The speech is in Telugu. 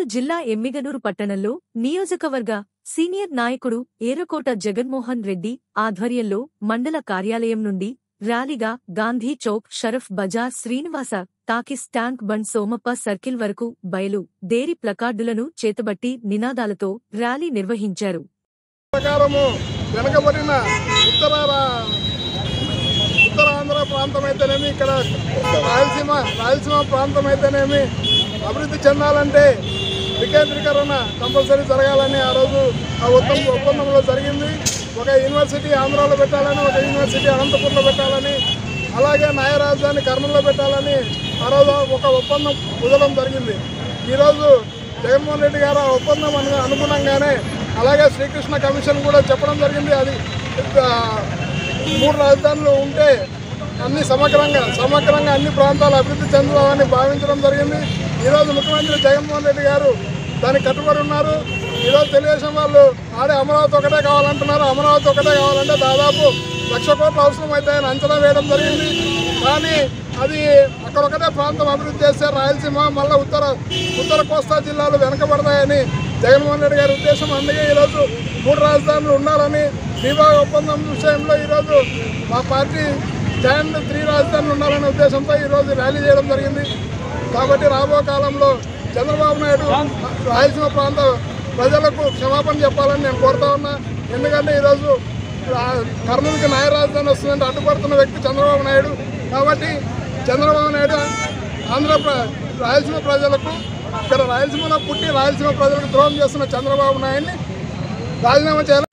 జిల్లా ఎమ్మిగనూరు పట్టణంలో నియోజకవర్గ సీనియర్ నాయకుడు ఏరకోట జగన్మోహన్ రెడ్డి ఆధ్వర్యంలో మండల కార్యాలయం నుండి ర్యాలీగా Gandhi Chowk Sharaf Bazar Srinivasa Talkies Tank Bund Somappa Circle వరకు బయలు దేరి ప్లకార్డులను చేతబట్టి నినాదాలతో ర్యాలీ నిర్వహించారు ప్రకారము వెనకబడిన ఉత్తర రా- ఉత్తరాంధ్ర ప్రాంతం అయితేనేమి ఇక్కడ రాయలసీమ రాయలసీమ ప్రాంతం అయితేనేమి అభివృద్ధి చెందాలంటే వికేంద్రీకరణ కంపల్సరీ జరగాలని ఆ రోజు ఆ ఒప్పందం ఒప్పందంలో జరిగింది ఒక యూనివర్సిటీ ఆంధ్రాలో పెట్టాలని ఒక యూనివర్సిటీ అనంతపురంలో పెట్టాలని అలాగే న్యాయ రాజధాని కర్నూలులో పెట్టాలని ఆ రోజు ఒక ఒప్పందం కుదరడం జరిగింది ఈరోజు జగన్మోహన్ రెడ్డి గారు ఆ ఒప్పందం అను- అనుగుణంగానే అలాగే శ్రీకృష్ణ కమిషన్ కూడా చెప్పడం జరిగింది అది ఆ, మూడు రాజధానులు ఉంటే అన్ని సమగ్రంగా సమగ్రంగా అన్ని ప్రాంతాలు అభివృద్ధి చెందుతామని భావించడం జరిగింది ఈరోజు ముఖ్యమంత్రి జగన్మోహన్ రెడ్డి గారు దానికి కట్టుబడి ఉన్నారు ఈరోజు తెలుగుదేశం వాళ్ళు ఆడే అమరావతి ఒకటే కావాలంటున్నారు అమరావతి ఒకటే కావాలంటే దాదాపు లక్ష కోట్లు అవసరం అవుతాయని అంచనా వేయడం జరిగింది కానీ అది అక్కడ ఒకటే ప్రాంతం అభివృద్ధి చేస్తే రాయలసీమ మళ్ళీ ఉత్తర ఉత్తర కోస్తా జిల్లాలు వెనకబడతాయని జగన్మోహన్ రెడ్డి గారి ఉద్దేశం అందుకే ఈరోజు మూడు రాజధానులు ఉండాలని విభాగ ఒప్పందం విషయంలో ఈరోజు మా పార్టీ జాయింట్ త్రీ రాజధానులు ఉండాలనే ఉద్దేశంతో ఈరోజు ర్యాలీ చేయడం జరిగింది కాబట్టి రాబో కాలంలో చంద్రబాబు నాయుడు రాయలసీమ ప్రాంత ప్రజలకు క్షమాపణ చెప్పాలని నేను కోరుతా ఉన్నా ఎందుకంటే ఈరోజు రా- కర్నూలుకి న్యాయ రాజధాని వస్తుందంటే అడ్డుపడుతున్న వ్యక్తి చంద్రబాబు నాయుడు కాబట్టి చంద్రబాబు నాయుడు ఆంధ్ర ప్ర- రాయలసీమ ప్రజలకు ఇక్కడ రాయలసీమలో పుట్టి రాయలసీమ ప్రజలకు ద్రోహం చేస్తున్న చంద్రబాబు నాయుడిని రాజీనామా చేయాలి